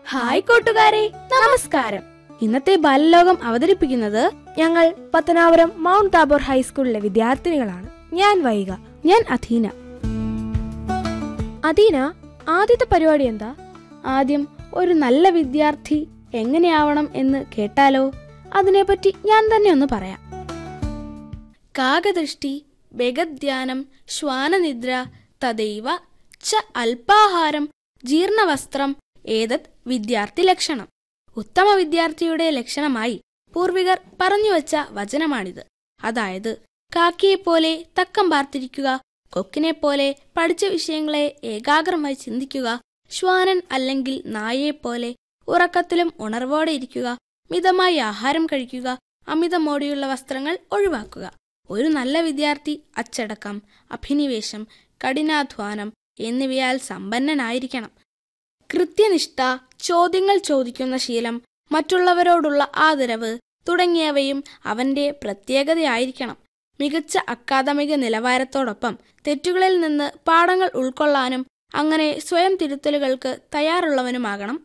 hi കൂട്ടുകാരെ നമസ്കാരം ഇന്നത്തെ ബാലലോകം അവതരിപ്പിക്കുന്നത് ഞങ്ങൾ പത്തനാപുരം മൗണ്ട് താബോർ ഹൈസ്കൂളിലെ വിദ്യാർത്ഥിനികളാണ് ഞാൻ വൈക ഞാൻ അധീന അദീന ആദ്യത്തെ പരിപാടി എന്താ ആദ്യം ഒരു നല്ല വിദ്യാർത്ഥി എങ്ങനെയാവണം എന്ന് കേട്ടാലോ അതിനെപ്പറ്റി ഞാൻ തന്നെ ഒന്ന് പറയാം കാകദൃഷ്ടി ബഗദ്ധ്യാനം ശ്വാനനിദ്ര തദൈവ ച അല്പാഹാരം ജീർണവസ്ത്രം ഏതത് വിദ്യാർത്ഥി ലക്ഷണം ഉത്തമ വിദ്യാർത്ഥിയുടെ ലക്ഷണമായി പൂർവികർ പറഞ്ഞുവച്ച വചനമാണിത് അതായത് കാക്കിയെപ്പോലെ തക്കം പാർത്തിരിക്കുക കൊക്കിനെപ്പോലെ പഠിച്ച വിഷയങ്ങളെ ഏകാഗ്രമായി ചിന്തിക്കുക ശ്വാനൻ അല്ലെങ്കിൽ നായയെപ്പോലെ ഉറക്കത്തിലും ഉണർവോടെ ഇരിക്കുക മിതമായി ആഹാരം കഴിക്കുക അമിതമോടിയുള്ള വസ്ത്രങ്ങൾ ഒഴിവാക്കുക ഒരു നല്ല വിദ്യാർത്ഥി അച്ചടക്കം അഭിനിവേശം കഠിനാധ്വാനം എന്നിവയാൽ സമ്പന്നനായിരിക്കണം കൃത്യനിഷ്ഠ ചോദ്യങ്ങൾ ചോദിക്കുന്ന ശീലം മറ്റുള്ളവരോടുള്ള ആദരവ് തുടങ്ങിയവയും അവന്റെ പ്രത്യേകതയായിരിക്കണം മികച്ച അക്കാദമിക നിലവാരത്തോടൊപ്പം തെറ്റുകളിൽ നിന്ന് പാഠങ്ങൾ ഉൾക്കൊള്ളാനും അങ്ങനെ സ്വയം തിരുത്തലുകൾക്ക് തയ്യാറുള്ളവനുമാകണം